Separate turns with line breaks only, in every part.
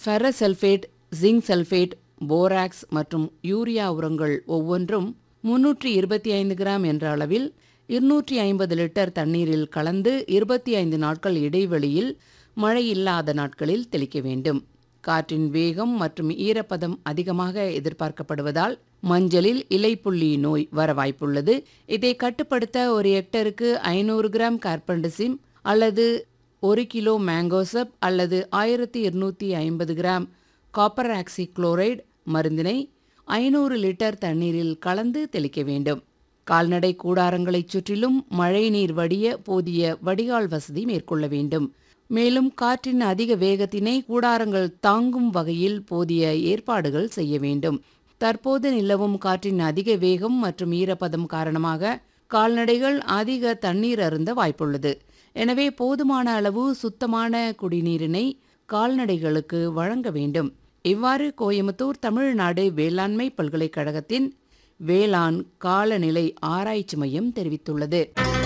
Ferrous sulphate zinc sulphate borax மற்றும் urea உரங்கள் ஒவ்வொன்றும் முன்னூற்றி இருபத்தி ஐந்து கிராம் என்ற அளவில் இருநூற்றி ஐம்பது லிட்டர் தண்ணீரில் கலந்து இருபத்தி ஐந்து நாட்கள் இடைவெளியில் மழை இல்லாத நாட்களில் தெளிக்க வேண்டும் காற்றின் வேகம் மற்றும் ஈரப்பதம் அதிகமாக எதிர்பார்க்கப்படுவதால் மஞ்சளில் இலைப்புள்ளி நோய் வர வாய்ப்புள்ளது இதை கட்டுப்படுத்த ஒரு ஹெக்டருக்கு ஐநூறு கிராம் கார்பன்டசிம் அல்லது ஒரு கிலோ மேங்கோசப் அல்லது ஆயிரத்தி இருநூத்தி ஐம்பது கிராம் காப்பர் ஆக்சி குளோரைடு மருந்தினை ஐநூறு லிட்டர் தண்ணீரில் கலந்து தெளிக்க வேண்டும் கால்நடை கூடாரங்களைச் சுற்றிலும் மழைநீர் வடிய போதிய வடிகால் வசதி மேற்கொள்ள வேண்டும் மேலும் காற்றின் அதிக வேகத்தினை கூடாரங்கள் தாங்கும் வகையில் போதிய ஏற்பாடுகள் செய்ய வேண்டும் தற்போது நிலவும் காற்றின் அதிக வேகம் மற்றும் ஈரப்பதம் காரணமாக கால்நடைகள் அதிக தண்ணீர் அருந்த வாய்ப்புள்ளது எனவே போதுமான அளவு சுத்தமான குடிநீரினை கால்நடைகளுக்கு வழங்க வேண்டும் இவ்வாறு கோயம்புத்தூர் தமிழ்நாடு வேளாண்மை பல்கலைக்கழகத்தின் வேளாண் காலநிலை ஆராய்ச்சி மையம் தெரிவித்துள்ளது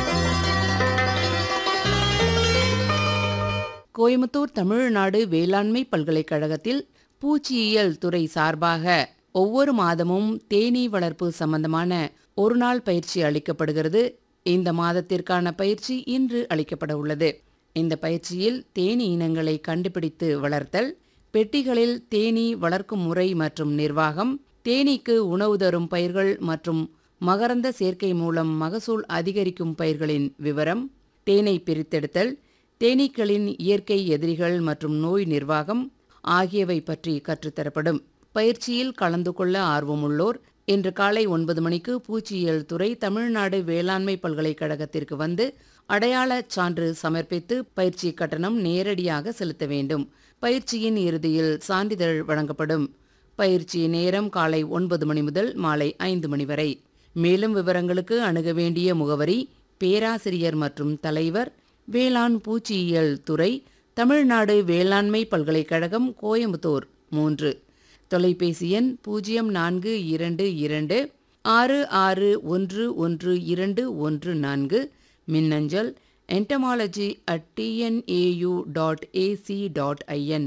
கோயம்புத்தூர் தமிழ்நாடு வேளாண்மை பல்கலைக்கழகத்தில் பூச்சியியல் துறை சார்பாக ஒவ்வொரு மாதமும் தேனீ வளர்ப்பு சம்பந்தமான ஒரு நாள் பயிற்சி அளிக்கப்படுகிறது இந்த மாதத்திற்கான பயிற்சி இன்று அளிக்கப்பட உள்ளது இந்த பயிற்சியில் தேனீ இனங்களை கண்டுபிடித்து வளர்த்தல் பெட்டிகளில் தேனீ வளர்க்கும் முறை மற்றும் நிர்வாகம் தேனீக்கு உணவு தரும் பயிர்கள் மற்றும் மகரந்த சேர்க்கை மூலம் மகசூல் அதிகரிக்கும் பயிர்களின் விவரம் தேனை பிரித்தெடுத்தல் தேனீக்களின் இயற்கை எதிரிகள் மற்றும் நோய் நிர்வாகம் ஆகியவை பற்றி கற்றுத்தரப்படும் பயிற்சியில் கலந்து கொள்ள ஆர்வமுள்ளோர் இன்று காலை ஒன்பது மணிக்கு பூச்சியியல் துறை தமிழ்நாடு வேளாண்மை பல்கலைக்கழகத்திற்கு வந்து அடையாளச் சான்று சமர்ப்பித்து பயிற்சி கட்டணம் நேரடியாக செலுத்த வேண்டும் பயிற்சியின் இறுதியில் சான்றிதழ் வழங்கப்படும் பயிற்சி நேரம் காலை ஒன்பது மணி முதல் மாலை ஐந்து மணி வரை மேலும் விவரங்களுக்கு அணுக வேண்டிய முகவரி பேராசிரியர் மற்றும் தலைவர் வேளாண் பூச்சியியல் துறை தமிழ்நாடு வேளாண்மை பல்கலைக்கழகம் கோயம்புத்தூர் மூன்று தொலைபேசி எண் பூஜ்ஜியம் நான்கு இரண்டு இரண்டு ஆறு ஆறு ஒன்று ஒன்று இரண்டு ஒன்று நான்கு மின்னஞ்சல் entomology at TNAU dot AC dot IN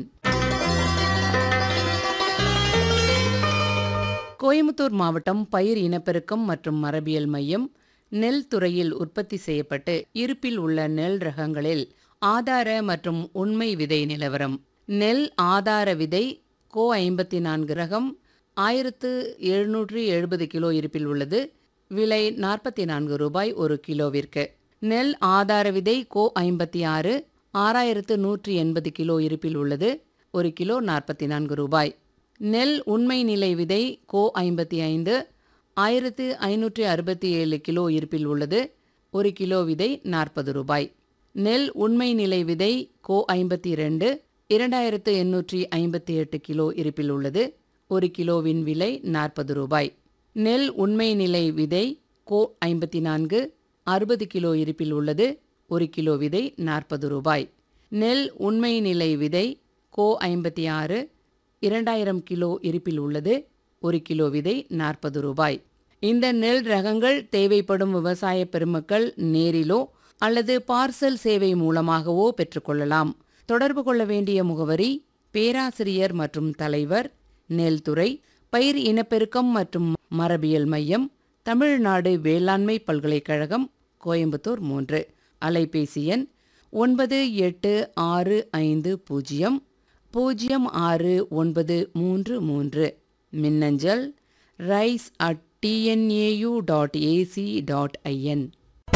Coimbatore மாவட்டம் பயிர் இனப்பெருக்கம் மற்றும் மரபியல் மையம் நெல் துறையில் உற்பத்தி செய்யப்பட்டு இருப்பில் உள்ள நெல் ரகங்களில் ஆதார மற்றும் உண்மை விதை நிலவரம் நெல் ஆதார விதை கோ ஐம்பத்தி நான்கு ரகம் ஆயிரத்து எழுநூற்று எழுபது கிலோ இருப்பில் உள்ளது விலை நாற்பத்தி நான்கு ரூபாய் ஒரு கிலோவிற்கு நெல் ஆதார விதை கோ ஐம்பத்தி ஆறு ஆறாயிரத்து நூற்றி எண்பது கிலோ இருப்பில் உள்ளது ஒரு கிலோ நாற்பத்தி நான்கு ரூபாய் நெல் உண்மை நிலை விதை கோ ஐம்பத்தி ஐந்து ஆயிரத்து ஐநூற்றி அறுபத்தி ஏழு கிலோ இருப்பில் உள்ளது ஒரு கிலோ விதை நாற்பது ரூபாய் நெல் உண்மை நிலை விதை கோ ஐம்பத்தி ரெண்டு இரண்டாயிரத்து எண்ணூற்றி ஐம்பத்தி எட்டு கிலோ இருப்பில் உள்ளது ஒரு கிலோவின் விலை நாற்பது ரூபாய் நெல் உண்மை நிலை விதை கோ ஐம்பத்தி நான்கு அறுபது கிலோ இருப்பில் உள்ளது ஒரு கிலோ விதை நாற்பது ரூபாய் நெல் உண்மை நிலை விதை கோ ஐம்பத்தி ஆறு இரண்டாயிரம் கிலோ இருப்பில் உள்ளது ஒரு கிலோ விதை நாற்பது ரூபாய் இந்த நெல் ரகங்கள் தேவைப்படும் விவசாய பெருமக்கள் நேரிலோ அல்லது பார்சல் சேவை மூலமாகவோ பெற்றுக்கொள்ளலாம் தொடர்பு கொள்ள வேண்டிய முகவரி பேராசிரியர் மற்றும் தலைவர் நெல்துறை பயிர் இனப்பெருக்கம் மற்றும் மரபியல் மையம் தமிழ்நாடு வேளாண்மை பல்கலைக்கழகம் கோயம்புத்தூர் மூன்று அலைபேசி எண் ஒன்பது எட்டு ஆறு ஐந்து பூஜ்ஜியம் பூஜ்ஜியம் ஆறு ஒன்பது மூன்று மூன்று மின்னஞ்சல் rice at TNAU dot AC dot IN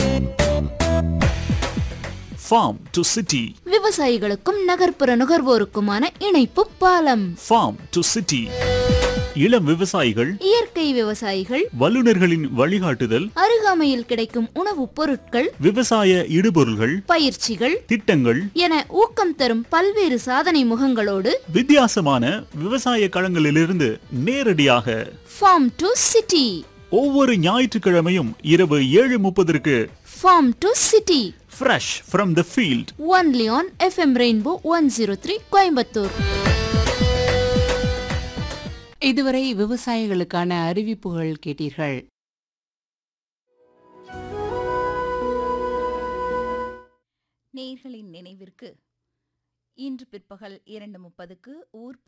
Farm to City.
விவசாயிகளுக்கும் நகர்ப்புற நுகர்வோருக்குமான இணைப்பு பாலம்
Farm to City. இளம் விவசாயிகள்
இயற்கை விவசாயிகள்
வல்லுநர்களின் வழிகாட்டுதல்
அருகாமையில் கிடைக்கும் உணவுப் பொருட்கள்
விவசாய இடுபொருள்கள்
பயிற்சிகள்
திட்டங்கள்
என ஊக்கம் தரும் பல்வேறு சாதனை முகங்களோடு
வித்தியாசமான விவசாய களங்களிலிருந்து நேரடியாக
ஃபார்ம் டு சிட்டி
ஒவ்வொரு ஞாயிற்றுக்கிழமையும் இரவு ஏழு முப்பதற்கு
farm to city
fresh from the field
only on FM rainbow one zero three Coimbatore
இதுவரை விவசாயிகளுக்கான அறிவிப்புகள் கேட்டீர்கள்
நேயர்களின் நினைவிற்கு இன்று பிற்பகல் இரண்டு முப்பதுக்கு ஊர்